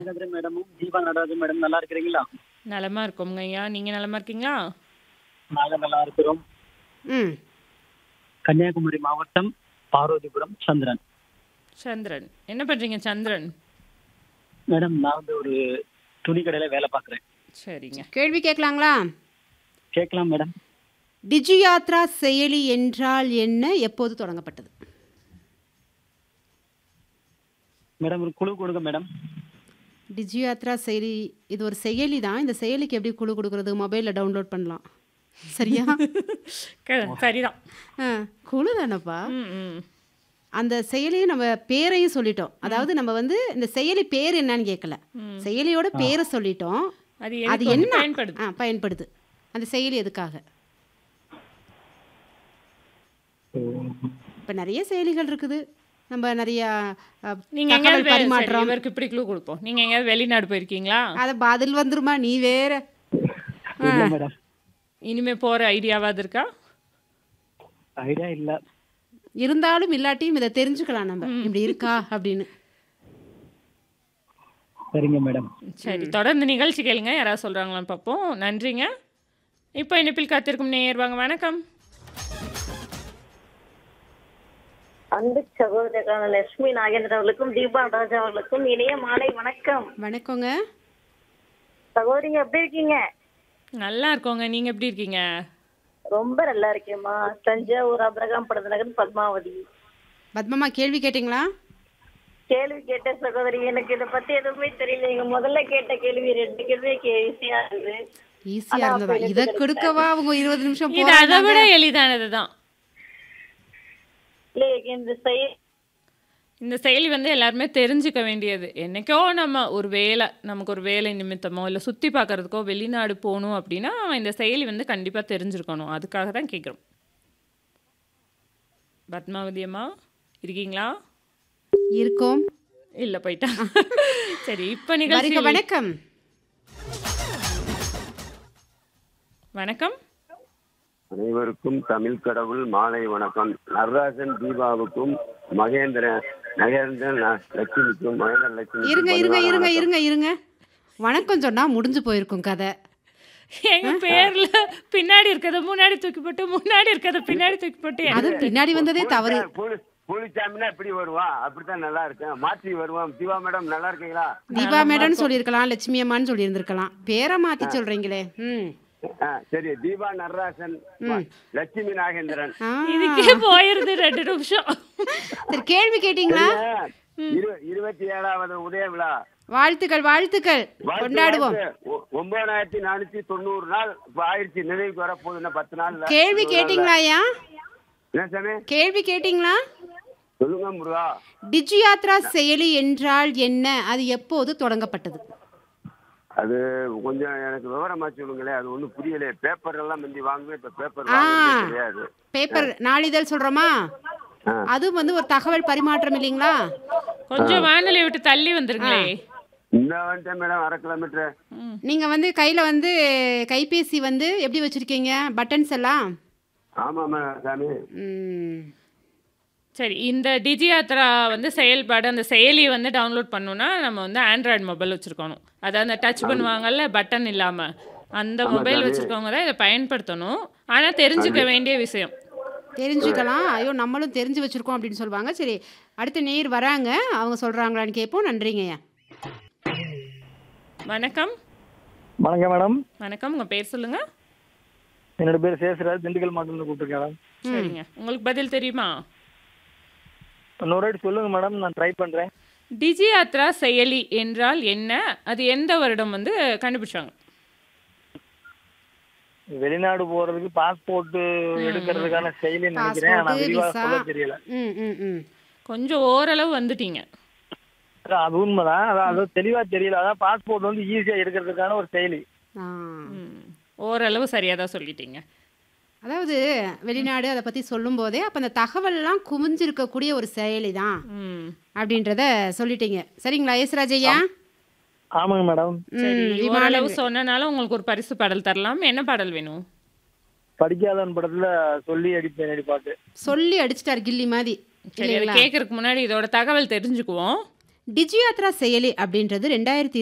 கதிரை மேடமும் தீபா நடராஜன் மேடம் நல்லா இருக்கிறீங்களா நலமா இருக்கோங்க ஐயா நீங்க நலமா இருக்கீங்களா நாங்க நல்லா இருக்கிறோம் ம் கன்னியாகுமரி மாவட்டம் பார்வதிபுரம் சந்திரன் சந்திரன் என்ன பண்றீங்க சந்திரன் மேடம் நான் வந்து ஒரு துணி கடையில வேலை பார்க்குறேன் சரிங்க கேள்வி கேட்கலாங்களா கேட்கலாம் மேடம் டிஜி யாத்ரா செயலி என்றால் என்ன எப்போது தொடங்கப்பட்டது மேடம் ஒரு குழு கொடுங்க மேடம் டிஜி யாத்ரா செயலி இது ஒரு செயலி தான் இந்த செயலிக்கு எப்படி குழு கொடுக்குறது மொபைலில் டவுன்லோட் பண்ணலாம் சரியா க- சரிதான் ஆ, குழு தானப்பா ம், ம். அந்த செயலியும் நம்ம பேரையும் சொல்லிட்டோம் அதாவது நம்ம வந்து இந்த செயலி பேர் என்னன்னு கேட்கல செயலியோட பேரை சொல்லிட்டோம் அது அது எதுக்கு வந்து என்ன பயன்படுது ஆ பயன்படுது அந்த செயலி எதுக்காக இப்போ நிறைய செயலிகள் இருக்குது நம்ம நிறைய அ, நீங்க தகவல் எங்கேயாவது வே- சரி, பரிமாற்றம் இவருக்கு இப்படி க்ளூ கொடுப்போம் நீங்க எங்கேயாவது வெளிநாடு போயிருக்கீங்களா அத பதில் வந்துருமா நீ வேற இல்ல மேடம் இனிமே போற ஐடியாவாது இருக்கா ஐடியா இல்ல இருந்தாலும் இல்லாட்டியும் இதை தெரிஞ்சுக்கலாம் நம்ம இப்படி இருக்கா அப்படின்னு சரிங்க மேடம் சரி தொடர்ந்து நிகழ்ச்சி கேளுங்க யாராவது சொல்றாங்களான்னு பார்ப்போம் நன்றிங்க இப்போ இனிப்பில் காத்திருக்கும் நேயர் வாங்க வணக்கம் அன்பு சகோதரரான லட்சுமி நாகேந்திரன் அவர்களுக்கும் தீபா ராஜா அவர்களுக்கும் இனிய மாலை வணக்கம் வணக்கங்க சகோதரிங்க எப்படி இருக்கீங்க நல்லா இருக்கோங்க நீங்க எப்படி இருக்கீங்க ரொம்ப நல்லா இருக்கேம்மா தஞ்சாவூர் அபிரகாம் படத்தனகன் பத்மாவதி பத்மமா கேள்வி கேட்டிங்களா கேள்வி கேட்ட சகோதரி எனக்கு இதை பத்தி எதுவுமே தெரியல நீங்க முதல்ல கேட்ட கேள்வி ரெண்டு கேள்வி ஈஸியா இருந்தது ஈஸியா இருந்ததா இதை கொடுக்கவா அவங்க இருபது நிமிஷம் இது அதை போறாங்க விட எளிதானது தான் இல்ல இந்த செயல் இந்த செயலி வந்து எல்லாருமே தெரிஞ்சுக்க வேண்டியது என்னைக்கோ நம்ம ஒரு வேலை நமக்கு ஒரு வேலை நிமித்தமோ இல்லை சுற்றி பார்க்கறதுக்கோ வெளிநாடு போகணும் அப்படின்னா இந்த செயலி வந்து கண்டிப்பாக தெரிஞ்சிருக்கணும் அதுக்காக தான் கேட்குறோம் பத்மாவதி அம்மா இருக்கீங்களா இருக்கோம் இல்லை போயிட்டா சரி இப்போ வருக நிகழ்ச்சி வணக்கம் வணக்கம் அனைவருக்கும் தமிழ் கடவுள் மாலை வணக்கம் நடராஜன் தீபாவுக்கும் மகேந்திரன் நகேந்திரன் ந- லட்சுமிக்கும் மகேந்திரன் லட்சுமிக்கும் இருங்க இருங்க பணிவான இருங்க வணக்கம். இருங்க இருங்க வணக்கம் சொன்னா முடிஞ்சு போயிருக்கும் கதை எங்க பேர்ல பின்னாடி இருக்கிறத முன்னாடி தூக்கி போட்டு முன்னாடி இருக்கிறத பின்னாடி தூக்கி போட்டு அது பின்னாடி வந்ததே தவறு புலி- புலி- புலிச்சாமின்னா இப்படி வருவான் அப்படித்தான் நல்லா இருக்கேன் மாற்றி வருவான் தீபா மேடம் நல்லா இருக்கீங்களா தீபா மேடம்னு சொல்லியிருக்கலாம் லட்சுமி அம்மான்னு சொல்லியிருந்திருக்கலாம் பேரை மாத்தி சொல்றீங்களே ம் ஆ, சரி தீபா நடராஜன் லட்சுமி நாகேந்திரன் ஆ இதுக்கே போயிருது ரெண்டு நிமிஷம் சரி கேள்வி கேட்டீங்களா இரு- இருபத்தி ஏழாவது உதய விழா வாழ்த்துக்கள் வாழ்த்துக்கள் வாழ்த்து, கொண்டாடுவோம் வாழ்த்து. ஒ- ஒன்பதாயிரத்தி நானூத்தி தொண்ணூறு நாள் இப்ப ஆயிடுச்சு நிறைவுக்கு வரப்போகுது இன்னும் பத்து நாள்ல கேள்வி கேட்டீங்களா ஐயா என்ன சாமி கேள்வி கேட்டீங்களா சொல்லுங்க முருகா டிஜி யாத்ரா செயலி என்றால் என்ன அது எப்போது தொடங்கப்பட்டது அது கொஞ்சம் எனக்கு விவரமா சொல்லுங்களேன் அது ஒண்ணும் புரியல பேப்பர் எல்லாம் முந்தி வாங்குவேன் இப்ப பேப்பர் ஆ. வாங்குறதே கிடையாது பேப்பர் நாளிதழ் சொல்றோமா ஆ. அது வந்து ஒரு தகவல் பரிமாற்றம் இல்லைங்களா கொஞ்சம் வானிலை விட்டு தள்ளி வந்துருங்களே இந்த வந்துட்டேன் மேடம் அரை கிலோமீட்டர் நீங்க வந்து கையில வந்து கைபேசி வந்து எப்படி வச்சிருக்கீங்க பட்டன்ஸ் எல்லாம் ஆமா மேடம் சாமி ம். சரி இந்த டிஜியாத்ரா வந்து செயல்பாடு அந்த செயலியை வந்து டவுன்லோட் பண்ணணும்னா நம்ம வந்து ஆண்ட்ராய்டு மொபைல் வச்சுருக்கணும் அதாவது அந்த டச் பண்ணுவாங்கல்ல பட்டன் இல்லாமல் அந்த மொபைல் வச்சுருக்கவங்க தான் இதை பயன்படுத்தணும் ஆனால் தெரிஞ்சுக்க வேண்டிய விஷயம் தெரிஞ்சுக்கலாம் ஐயோ நம்மளும் தெரிஞ்சு வச்சிருக்கோம் அப்படின்னு சொல்லுவாங்க சரி அடுத்த நேர் வராங்க அவங்க சொல்றாங்களான்னு கேட்போம் நன்றிங்கய்யா வணக்கம் வணக்கம் மேடம் வணக்கம் உங்கள் பேர் சொல்லுங்கள் என்னோட பேர் சேசராஜ் திண்டுக்கல் மாவட்டத்தில் கூப்பிட்டுருக்கேன் மேடம் சரிங்க உங்களுக்கு பதில் தெரியுமா இன்னொரு வாட்டி சொல்லுங்க மேடம் நான் ட்ரை பண்றேன் டிஜியாத்ரா செயலி என்றால் என்ன அது எந்த வருடம் வந்து கண்டுபிடிச்சாங்க வெளிநாடு போறதுக்கு பாஸ்போர்ட் எடுக்கிறதுக்கான செயலி நினைக்கிறேன் ஆனா Passport, விரிவா visa. சொல்ல தெரியல ம் ம் ம் கொஞ்சம் ஓரளவு வந்துட்டீங்க அதான் அது உண்மைதான் அதான் அது தெளிவா தெரியல அதான் பாஸ்போர்ட் வந்து ஈஸியா எடுக்கிறதுக்கான ஒரு செயலி ஆ ம். ஓரளவு சரியாக தான் சொல்லிட்டீங்க அதாவது வெளிநாடு அதை பற்றி சொல்லும்போதே அப்போ அந்த தகவல்லாம் குமிஞ்சிருக்கக்கூடிய ஒரு செயலி தான் ம் அப்படின்றத சொல்லிட்டீங்க சரிங்களா ஏசுராஜ் ஐயா ஆமாங்க மேடம் சரி ம், விமான ஓரளவு சொன்னனால உங்களுக்கு ஒரு பரிசு பாடல் தரலாம் என்ன பாடல் வேணும் படிக்காதவன் படத்துல சொல்லி அடிப்பேன் அடி பாட்டு சொல்லி அடிச்சிட்டார் கில்லி மாதிரி சரி அதை இல்லைங்களா கேட்கறதுக்கு முன்னாடி இதோட தகவல் தெரிஞ்சுக்குவோம் டிஜியாத்ரா செயலி அப்படின்றது ரெண்டாயிரத்தி